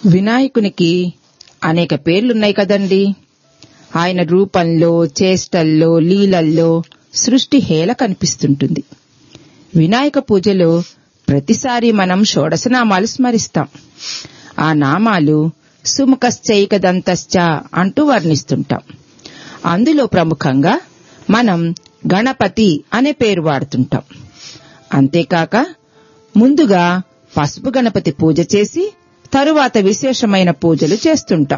వినాయకునికి అనేక పేర్లున్నాయి కదండి ఆయన రూపంలో చేష్టల్లో లీలల్లో సృష్టి హేళ కనిపిస్తుంటుంది వినాయక పూజలో ప్రతిసారి మనం షోడశనామాలు స్మరిస్తాం ఆ నామాలు సుముఖశ్చైకదంతశ్చ అంటూ వర్ణిస్తుంటాం అందులో ప్రముఖంగా మనం గణపతి అనే పేరు వాడుతుంటాం అంతేకాక ముందుగా పసుపు గణపతి పూజ చేసి తరువాత విశేషమైన పూజలు చేస్తుంటాం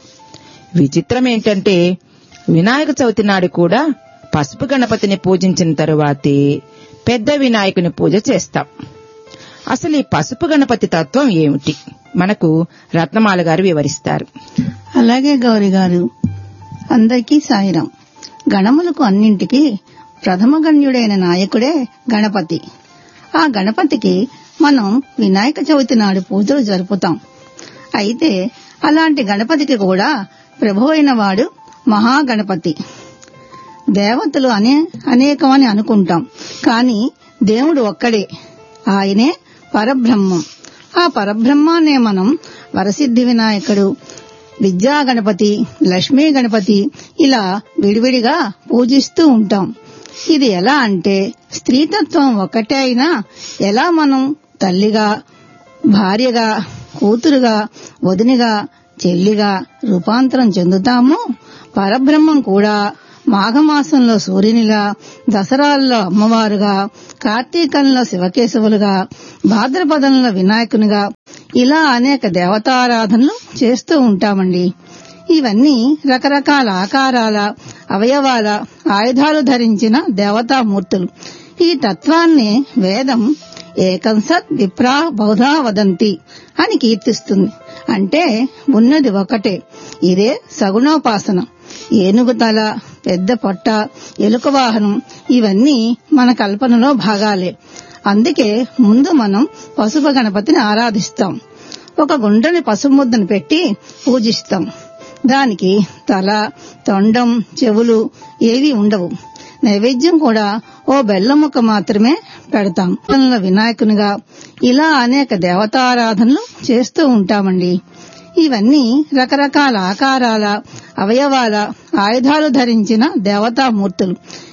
విచిత్రం ఏంటంటే వినాయక చవితి నాడు కూడా పసుపు గణపతిని పూజించిన తరువాతే పెద్ద వినాయకుని పూజ చేస్తాం అసలు ఈ పసుపు గణపతి తత్వం ఏమిటి మనకు రత్నమాల గారు వివరిస్తారు అలాగే గౌరి గారు అందరికీ సాయిరం గణములకు అన్నింటికి ప్రథమ గణ్యుడైన నాయకుడే గణపతి ఆ గణపతికి మనం వినాయక చవితి నాడు పూజలు జరుపుతాం అయితే అలాంటి గణపతికి కూడా ప్రభువైన వాడు మహాగణపతి దేవతలు అనే అనేకమని అనుకుంటాం కానీ దేవుడు ఒక్కడే ఆయనే పరబ్రహ్మం ఆ పరబ్రహ్మాన్నే మనం వరసిద్ధి వినాయకుడు విద్యా గణపతి లక్ష్మీ గణపతి ఇలా విడివిడిగా పూజిస్తూ ఉంటాం ఇది ఎలా అంటే స్త్రీతత్వం ఒక్కటే అయినా ఎలా మనం తల్లిగా భార్యగా కూతురుగా వదినిగా చెల్లిగా రూపాంతరం చెందుతామో పరబ్రహ్మం కూడా మాఘమాసంలో సూర్యునిగా దసరాల్లో అమ్మవారుగా కార్తీకంలో శివకేశవులుగా భాద్రపదంలో వినాయకునిగా ఇలా అనేక దేవతారాధనలు చేస్తూ ఉంటామండి ఇవన్నీ రకరకాల ఆకారాల అవయవాల ఆయుధాలు ధరించిన దేవతామూర్తులు ఈ తత్వాన్ని వేదం ఏకం సత్ విప్రా బహుధా వదంతి అని కీర్తిస్తుంది అంటే ఉన్నది ఒకటే ఇదే సగుణోపాసన ఏనుగు తల పెద్ద పొట్ట ఎలుక వాహనం ఇవన్నీ మన కల్పనలో భాగాలే అందుకే ముందు మనం పసుపు గణపతిని ఆరాధిస్తాం ఒక గుండ్రని పసుపు ముద్దను పెట్టి పూజిస్తాం దానికి తల తొండం చెవులు ఏవి ఉండవు నైవేద్యం కూడా ఓ బెల్లం ముక్క మాత్రమే పెడతాం వినాయకునిగా ఇలా అనేక దేవతారాధనలు చేస్తూ ఉంటామండి ఇవన్నీ రకరకాల ఆకారాల అవయవాల ఆయుధాలు ధరించిన దేవతామూర్తులు